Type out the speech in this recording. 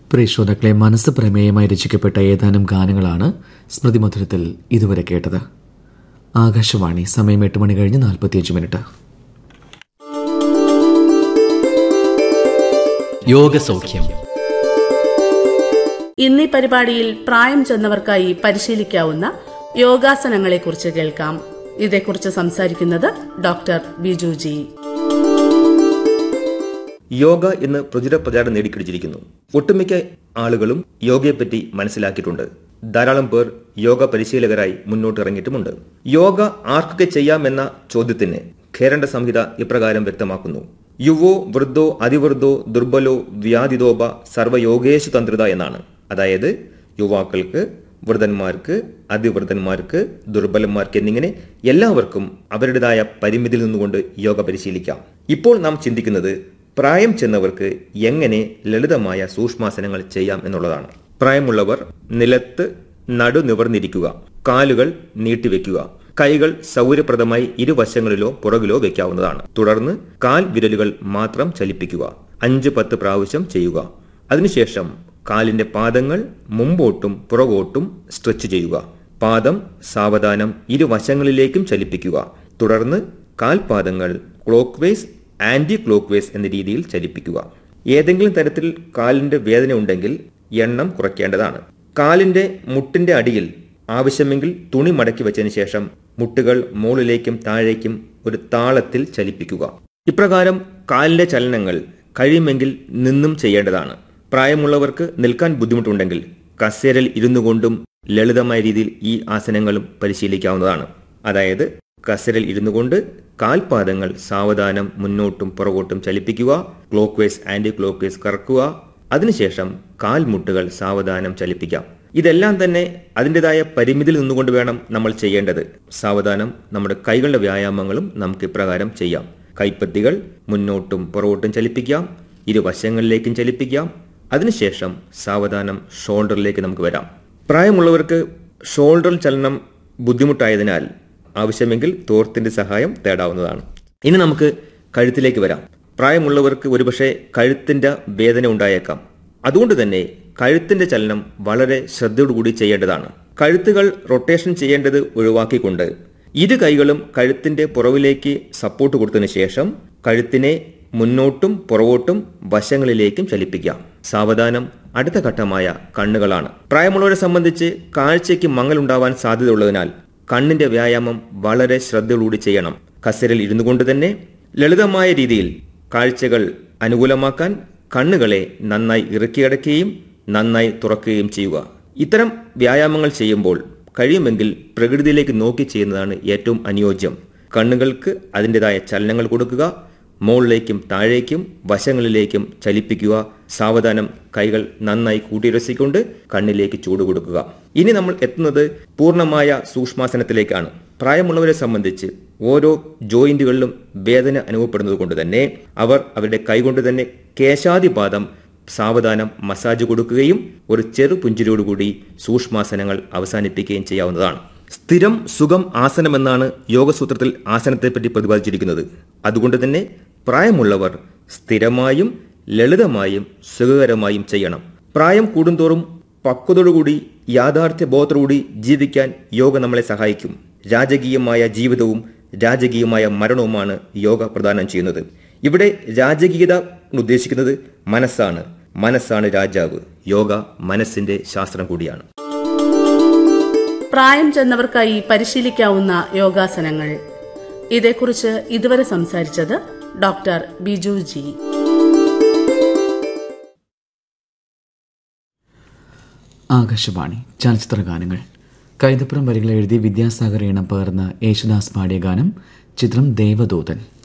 പ്രിയ ശ്രോതാക്കളെ മനസ്സ് പ്രമേയമായി രചിക്കപ്പെട്ട ഏതാനും ഗാനങ്ങളാണ് സ്മൃതി മധുരത്തിൽ ഇതുവരെ കേട്ടത് ആകാശവാണി സമയം എട്ട് മണി കഴിഞ്ഞ് നാൽപ്പത്തിയഞ്ച് മിനിറ്റ് യോഗസൗഖ്യം ഇന്നീ പരിപാടിയിൽ പ്രായം ചെന്നവർക്കായി പരിശീലിക്കാവുന്ന യോഗാസനങ്ങളെക്കുറിച്ച് കേൾക്കാം ഇതേക്കുറിച്ച് സംസാരിക്കുന്നത് ഡോക്ടർ ബിജു ജി യോഗ ഇന്ന് പ്രചുര പ്രചാരം നേടിക്കിടിച്ചിരിക്കുന്നു ഒട്ടുമിക്ക ആളുകളും യോഗയെപ്പറ്റി മനസ്സിലാക്കിയിട്ടുണ്ട് ധാരാളം പേർ യോഗ പരിശീലകരായി മുന്നോട്ട് ഇറങ്ങിയിട്ടുമുണ്ട് യോഗ ആർക്കൊക്കെ ചെയ്യാമെന്ന ചോദ്യത്തിന് ഖേരണ്ട സംഹിത ഇപ്രകാരം വ്യക്തമാക്കുന്നു യുവോ വൃദ്ധോ അതിവൃദ്ധോ ദുർബലോ വ്യാധിതോപ സർവയോഗേശു തന്ത്രിത എന്നാണ് അതായത് യുവാക്കൾക്ക് വൃദ്ധന്മാർക്ക് അതിവൃദ്ധന്മാർക്ക് ദുർബലന്മാർക്ക് എന്നിങ്ങനെ എല്ലാവർക്കും അവരുടേതായ പരിമിതിയിൽ നിന്നുകൊണ്ട് യോഗ പരിശീലിക്കാം ഇപ്പോൾ നാം ചിന്തിക്കുന്നത് പ്രായം ചെന്നവർക്ക് എങ്ങനെ ലളിതമായ സൂക്ഷ്മാസനങ്ങൾ ചെയ്യാം എന്നുള്ളതാണ് പ്രായമുള്ളവർ നിലത്ത് നടു നിവർന്നിരിക്കുക കാലുകൾ നീട്ടിവെക്കുക കൈകൾ സൗകര്യപ്രദമായി ഇരുവശങ്ങളിലോ പുറകിലോ വെക്കാവുന്നതാണ് തുടർന്ന് കാൽ വിരലുകൾ മാത്രം ചലിപ്പിക്കുക അഞ്ച് പത്ത് പ്രാവശ്യം ചെയ്യുക അതിനുശേഷം കാലിന്റെ പാദങ്ങൾ മുമ്പോട്ടും പുറകോട്ടും സ്ട്രെച്ച് ചെയ്യുക പാദം സാവധാനം ഇരുവശങ്ങളിലേക്കും ചലിപ്പിക്കുക തുടർന്ന് കാൽപാദങ്ങൾ clockwise anti clockwise എന്ന രീതിയിൽ ചലിപ്പിക്കുക ഏതെങ്കിലും തരത്തിൽ കാലിന്റെ വേദന ഉണ്ടെങ്കിൽ എണ്ണം കുറയ്ക്കേണ്ടതാണ് കാലിന്റെ മുട്ടിന്റെ അടിയിൽ ആവശ്യമെങ്കിൽ തുണി മടക്കി വെച്ചതിന് ശേഷം മുട്ടുകൾ മുകളിലേക്കും താഴേക്കും ഒരു താളത്തിൽ ചലിപ്പിക്കുക ഇപ്രകാരം കാലിന്റെ ചലനങ്ങൾ കഴിയുമെങ്കിൽ നിന്നും ചെയ്യേണ്ടതാണ് പ്രായമുള്ളവർക്ക് നിൽക്കാൻ ബുദ്ധിമുട്ടുണ്ടെങ്കിൽ കസേരയിൽ ഇരുന്നു കൊണ്ടും ലളിതമായ രീതിയിൽ ഈ ആസനങ്ങളും പരിശീലിക്കാവുന്നതാണ് അതായത് കസേരയിൽ ഇരുന്നു കൊണ്ട് കാൽപാദങ്ങൾ സാവധാനം മുന്നോട്ടും പുറകോട്ടും ചലിപ്പിക്കുക clockwise anti clockwise കറക്കുക അതിനുശേഷം കാൽമുട്ടുകൾ സാവധാനം ചലിപ്പിക്കാം ഇതെല്ലാം തന്നെ അതിൻ്റെതായ പരിമിതിയിൽ നിന്നുകൊണ്ട് വേണം നമ്മൾ ചെയ്യേണ്ടത് സാവധാനം നമ്മുടെ കൈകളുടെ വ്യായാമങ്ങളും നമുക്ക് ഇപ്രകാരം ചെയ്യാം കൈപ്പത്തികൾ മുന്നോട്ടും പുറകോട്ടും ചലിപ്പിക്കാം ഇരുവശങ്ങളിലേക്കും ചലിപ്പിക്കാം അതിനുശേഷം സാവധാനം ഷോൾഡറിലേക്ക് നമുക്ക് വരാം പ്രായമുള്ളവർക്ക് ഷോൾഡർ ചലനം ബുദ്ധിമുട്ടായതിനാൽ ആവശ്യമെങ്കിൽ തോർത്തിന്റെ സഹായം തേടാവുന്നതാണ് ഇനി നമുക്ക് കഴുത്തിലേക്ക് വരാം പ്രായമുള്ളവർക്ക് ഒരുപക്ഷെ കഴുത്തിന്റെ വേദന ഉണ്ടായേക്കാം അതുകൊണ്ട് തന്നെ കഴുത്തിന്റെ ചലനം വളരെ ശ്രദ്ധയോടുകൂടി ചെയ്യേണ്ടതാണ് കഴുത്തുകൾ റൊട്ടേഷൻ ചെയ്യേണ്ടത് ഒഴിവാക്കിക്കൊണ്ട് ഇരു കൈകളും കഴുത്തിന്റെ പുറവിലേക്ക് സപ്പോർട്ട് കൊടുത്തതിന് ശേഷം കഴുത്തിനെ മുന്നോട്ടും പുറകോട്ടും വശങ്ങളിലേക്കും ചലിപ്പിക്കാം സാവധാനം അടുത്ത ഘട്ടമായ കണ്ണുകളാണ് പ്രായമുള്ളവരെ സംബന്ധിച്ച് കാഴ്ചയ്ക്ക് മങ്ങലുണ്ടാവാൻ സാധ്യതയുള്ളതിനാൽ കണ്ണിന്റെ വ്യായാമം വളരെ ശ്രദ്ധയോടുകൂടി ചെയ്യണം കസരിൽ ഇരുന്നു കൊണ്ട് തന്നെ ലളിതമായ രീതിയിൽ കാഴ്ചകൾ അനുകൂലമാക്കാൻ കണ്ണുകളെ നന്നായി ഇറുക്കിയടക്കുകയും നന്നായി തുറക്കുകയും ചെയ്യുക ഇത്തരം വ്യായാമങ്ങൾ ചെയ്യുമ്പോൾ കഴിയുമെങ്കിൽ പ്രകൃതിയിലേക്ക് നോക്കി ചെയ്യുന്നതാണ് ഏറ്റവും അനുയോജ്യം കണ്ണുകൾക്ക് അതിൻ്റെതായ ചലനങ്ങൾ കൊടുക്കുക മുകളിലേക്കും താഴേക്കും വശങ്ങളിലേക്കും ചലിപ്പിക്കുക സാവധാനം കൈകൾ നന്നായി കൂട്ടിയുരസിക്കൊണ്ട് കണ്ണിലേക്ക് ചൂട് കൊടുക്കുക ഇനി നമ്മൾ എത്തുന്നത് പൂർണ്ണമായ സൂക്ഷ്മാസനത്തിലേക്കാണ് പ്രായമുള്ളവരെ സംബന്ധിച്ച് ഓരോ ജോയിന്റുകളിലും വേദന അനുഭവപ്പെടുന്നത് കൊണ്ട് തന്നെ അവർ അവരുടെ കൈകൊണ്ട് തന്നെ കേശാദിപാദം സാവധാനം മസാജ് കൊടുക്കുകയും ഒരു ചെറു പുഞ്ചിരിയോടുകൂടി സൂക്ഷ്മാസനങ്ങൾ അവസാനിപ്പിക്കുകയും ചെയ്യാവുന്നതാണ് സ്ഥിരം സുഖം ആസനം എന്നാണ് യോഗസൂത്രത്തിൽ ആസനത്തെപ്പറ്റി പ്രതിപാദിച്ചിരിക്കുന്നത് അതുകൊണ്ട് തന്നെ പ്രായമുള്ളവർ സ്ഥിരമായും ലളിതമായും സുഖകരമായും ചെയ്യണം പ്രായം കൂടുന്തോറും പക്വതയോടുകൂടി യാഥാർത്ഥ്യ ബോധത്തോടുകൂടി ജീവിക്കാൻ യോഗ നമ്മളെ സഹായിക്കും രാജകീയമായ ജീവിതവും രാജകീയമായ മരണവുമാണ് യോഗ പ്രദാനം ചെയ്യുന്നത് ഇവിടെ രാജകീയത ഉദ്ദേശിക്കുന്നത് മനസ്സാണ് മനസ്സാണ് രാജാവ് യോഗ മനസ്സിന്റെ ശാസ്ത്രം കൂടിയാണ് പ്രായം ചെന്നവർക്കായി പരിശീലിക്കാവുന്ന യോഗാസനങ്ങൾ ഇതേക്കുറിച്ച് ഇതുവരെ സംസാരിച്ചത് ഡോക്ടർ ബിജു ജി ആകാശവാണി ചലച്ചിത്ര ഗാനങ്ങൾ കൈതപ്പുറം വരികൾ എഴുതി വിദ്യാസാഗർ ഈണം പകർന്ന് യേശുദാസ് പാടിയ ഗാനം ചിത്രം ദേവദൂതൻ